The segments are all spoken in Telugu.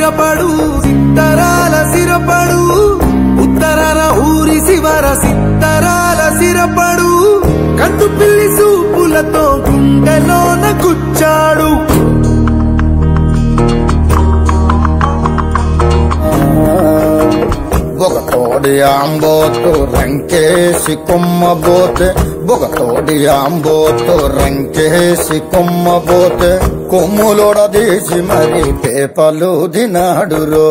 సిరపడు సిత్తరాల సిరపడు ఉత్తరాన ఊరి శివర సిత్తరాల సిరపడు కందు పిల్లి సూపులతో గుండెలోన గుచ్చాడు బొగతోడి ఆంబోతు రంకేసి కొమ్మబోతే బొగతోడి ఆంబోతు రంకేసి కొమ్మబోతే కొమ్ములొడదీసి మరి పేపలు దినాడురో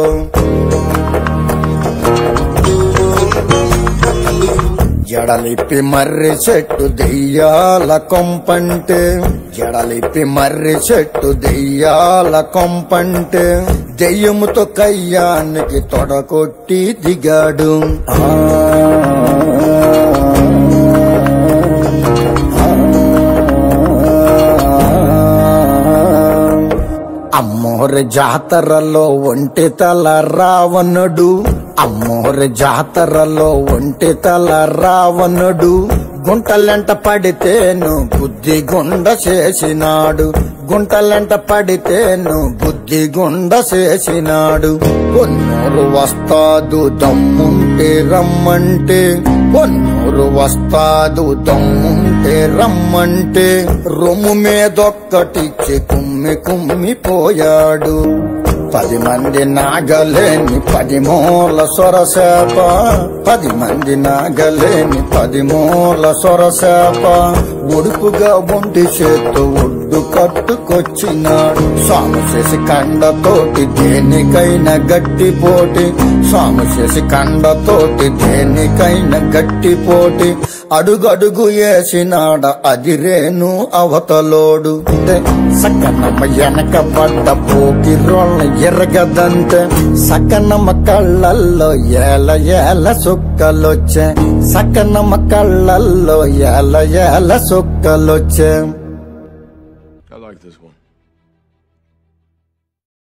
జడలిప్పి మర్రి చెట్టు దెయ్యాల కొంపంటే జడలిప్పి మర్రి చెట్టు దెయ్యాల కొంపంటే దెయ్యముతో కయ్యానికి తొడకొట్టి దిగాడు ఆ అమ్మోరి జాతరలో ఒంటి తల రావణుడు అమ్మోరి జాతరలో ఒంటి తల రావణుడు గుంటలెంట పడితేను బుద్ధి గుండ చేసినాడు గుంటలెంట పడితేను బుద్ధి గుండ చేసినాడు పొన్నూరు వస్తాదు దమ్ముంటే రమ్మంటే పొన్నూరు వస్తాదు దమ్ముంటే రమ్మంటే రొమ్ము మీదొక్కటిచ్చి కుమ్మి కుమ్మి పోయాడు పది మంది నాగలేని పది మూల సొరసేప పది మంది నాగలేని పది మూల సొరసేప ఒడుపుగా ఒంటి చేత్తో ఒడ్డు కట్టుకొచ్చినాడు స్వామి చేసి కండతోటి దేనికైనా గట్టి పోటీ స్వామి చేసి కండతోటి దేనికైనా గట్టి పోటీ అడుగడుగు వేసినాడ అదిరేను అవతలోడు సక్కనమ్మ వెనక పడ్డ పోకి రోళ్ళ ఎరగదంటే సక్కనమ్మ కళ్ళల్లో ఏల ఏల సుక్కలొచ్చే సక్కనమ్మ కళ్ళల్లో ఏల ఏల సుక్కలొచ్చే I like this one.